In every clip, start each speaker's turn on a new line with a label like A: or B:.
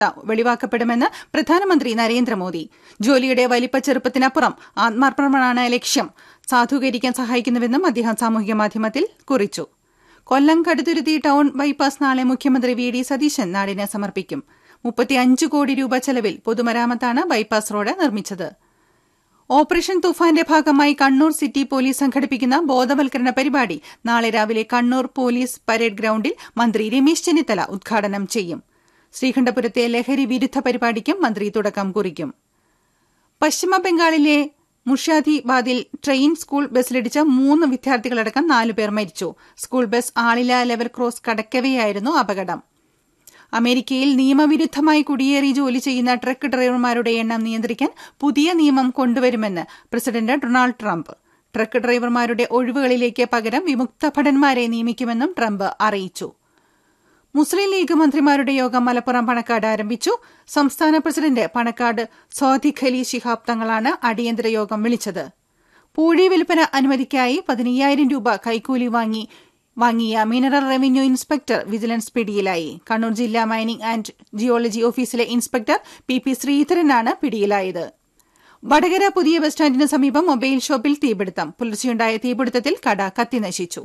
A: വെളിവാക്കപ്പെടുമെന്ന് പ്രധാനമന്ത്രി നരേന്ദ്രമോദി ജോലിയുടെ വലിപ്പ ചെറുപ്പത്തിനപ്പുറം ആത്മാർപ്പണമാണ് ലക്ഷ്യം സാധൂകരിക്കാൻ സഹായിക്കുന്നുവെന്നും അദ്ദേഹം സാമൂഹിക മാധ്യമത്തിൽ കുറിച്ചു കൊല്ലം കടുത്തുരുത്തി ടൌൺ ബൈപ്പാസ് നാളെ മുഖ്യമന്ത്രി വി ഡി സതീശൻ നാടിന് സമർപ്പിക്കും മുപ്പത്തിയഞ്ച് കോടി രൂപ ചെലവിൽ പൊതുമരാമത്താണ് ബൈപ്പാസ് റോഡ് നിർമ്മിച്ചത് ഓപ്പറേഷൻ തുഫാന്റെ ഭാഗമായി കണ്ണൂർ സിറ്റി പോലീസ് സംഘടിപ്പിക്കുന്ന ബോധവൽക്കരണ പരിപാടി നാളെ രാവിലെ കണ്ണൂർ പോലീസ് പരേഡ് ഗ്രൌണ്ടിൽ മന്ത്രി രമേശ് ചെന്നിത്തല ഉദ്ഘാടനം ചെയ്യും ശ്രീകണ്ഠപുരത്തെ ലഹരി വിരുദ്ധ പരിപാടിക്കും മന്ത്രി തുടക്കം കുറിക്കും പശ്ചിമബംഗാളിലെ മുർഷാദിബാദിൽ ട്രെയിൻ സ്കൂൾ ബസ്സിലിടിച്ച മൂന്ന് വിദ്യാർത്ഥികളടക്കം നാലുപേർ മരിച്ചു സ്കൂൾ ബസ് ആളില ലെവൽ ക്രോസ് കടക്കവെയായിരുന്നു അപകടം അമേരിക്കയിൽ നിയമവിരുദ്ധമായി കുടിയേറി ജോലി ചെയ്യുന്ന ട്രക്ക് ഡ്രൈവർമാരുടെ എണ്ണം നിയന്ത്രിക്കാൻ പുതിയ നിയമം കൊണ്ടുവരുമെന്ന് പ്രസിഡന്റ് ഡൊണാൾഡ് ട്രംപ് ട്രക്ക് ഡ്രൈവർമാരുടെ ഒഴിവുകളിലേക്ക് പകരം വിമുക്ത ഭടന്മാരെ നിയമിക്കുമെന്നും ട്രംപ് അറിയിച്ചു മുസ്ലിം ലീഗ് മന്ത്രിമാരുടെ യോഗം മലപ്പുറം പണക്കാട് ആരംഭിച്ചു സംസ്ഥാന പ്രസിഡന്റ് പണക്കാട് സ്വാദിഖ് അലി ശിഹാബ് തങ്ങളാണ് അടിയന്തര യോഗം വിളിച്ചത് പൂഴി വിൽപ്പന അനുമതിക്കായി പതിനയ്യായിരം രൂപ കൈക്കൂലി വാങ്ങി വാങ്ങിയ മിനറൽ റവന്യൂ ഇൻസ്പെക്ടർ വിജിലൻസ് പിടിയിലായി കണ്ണൂർ ജില്ലാ മൈനിംഗ് ആൻഡ് ജിയോളജി ഓഫീസിലെ ഇൻസ്പെക്ടർ പി പി ശ്രീധരനാണ് പിടിയിലായത് വടകര പുതിയ ബസ് സ്റ്റാൻഡിന് സമീപം മൊബൈൽ ഷോപ്പിൽ തീപിടുത്തം പുലർച്ചെയുണ്ടായ തീപിടുത്തത്തിൽ കട കത്തിനശിച്ചു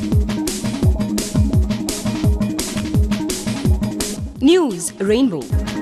B: News Rainbow.